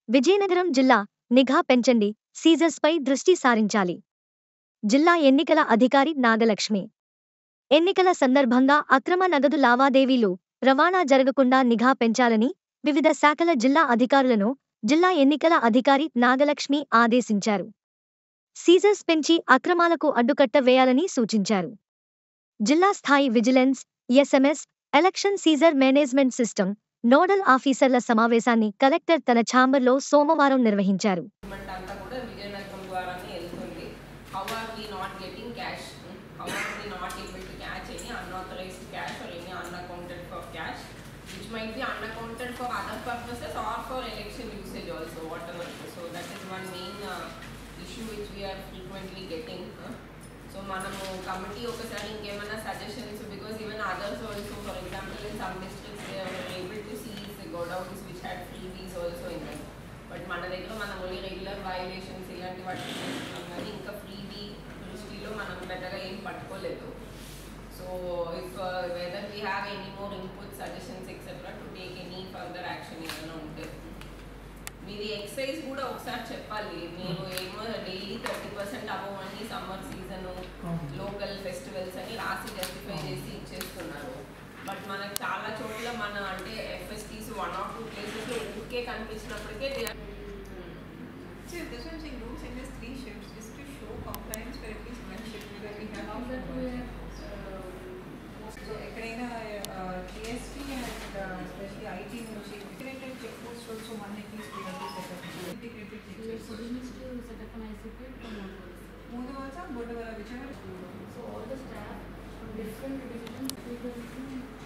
విజయనగరం జిల్లా నిఘా పెంచండి సీజర్స్పై దృష్టి సారించాలి జిల్లా ఎన్నికల అధికారి నాగలక్ష్మి ఎన్నికల సందర్భంగా అక్రమ నగదు లావాదేవీలు రవాణా జరగకుండా నిఘా పెంచాలని వివిధ శాఖల జిల్లా అధికారులను జిల్లా ఎన్నికల అధికారి నాగలక్ష్మి ఆదేశించారు సీజర్స్ పెంచి అక్రమాలకు అడ్డుకట్ట వేయాలని సూచించారు జిల్లా స్థాయి vigilance SMS election seizure management system nodal ఆఫీసర్ల సమావేశాన్ని కలెక్టర్ తన ఛాంబర్లో సోమవారం నిర్వహించారు పేమెంట్ అంతా కూడా విజయనగరం ద్వారానే వెళ్తుంది how are we not getting cash how are we not able to catch any unauthorised cash or any unaccounted for cash which might be unaccounted for other purposes or for election usage also whatever so that is one main issue which we're frequently getting so మనము committee ఒకసారి ఇంకేమైనా suggestions because even others also for example in some districts they are able to seize godowns which had freebies also in that but మన దగ్గర మనం only regular violations ఇలాంటి వాటిని చేస్తున్నాం కానీ ఇంకా ఫ్రీబీ దృష్టిలో మనం పెద్దగా ఏం పట్టుకోలేదు so if whether we have any more input suggestions etcetera to take any further action ఏమైనా ఉంటే మీది ఎక్సైజ్ కూడా ఒకసారి చెప్పాలి మీరు ఏమో డైలీ థర్టీ పర్సెంట్ అబౌవ్ అని సమ్మర్ సీజన్ లోకల్ ఫెస్టివల్స్ అని రాసి జస్టిఫై చేసి ఇచ్చేస్తున్నారు బట్ మనకు చాలా చోట్ల మన అంటే ఎఫ్ఎస్టీస్ వన్ ఆర్ టూ ప్లేసెస్లో ఊరికే కనిపించినప్పటికే they are- See, this one saying don't send us three shifts just to show compliance for at least one shift because we have How that to. way, So ఎక్కడైనా GST and especially IT నుంచి integrated check post also one at least we have to set up integrated check we are post supposed to set up an ICP for more police. మూడు వలస బొడ్డవల విజయ So all the staff from different divisions, we will do,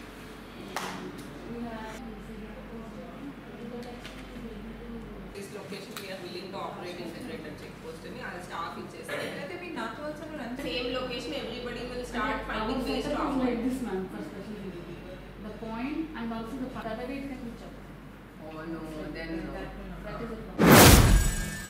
we have, this location we are willing to operate integrated check post అని ఆ staff ఇచ్చేస్తారు అయితే మీ north వలస కూడా అంతే same location everybody will start Our finding ways to setup is like avoid this ma'am for special duty. The point and also the, the other way it can reach up. Oh no, then no. That is the problem.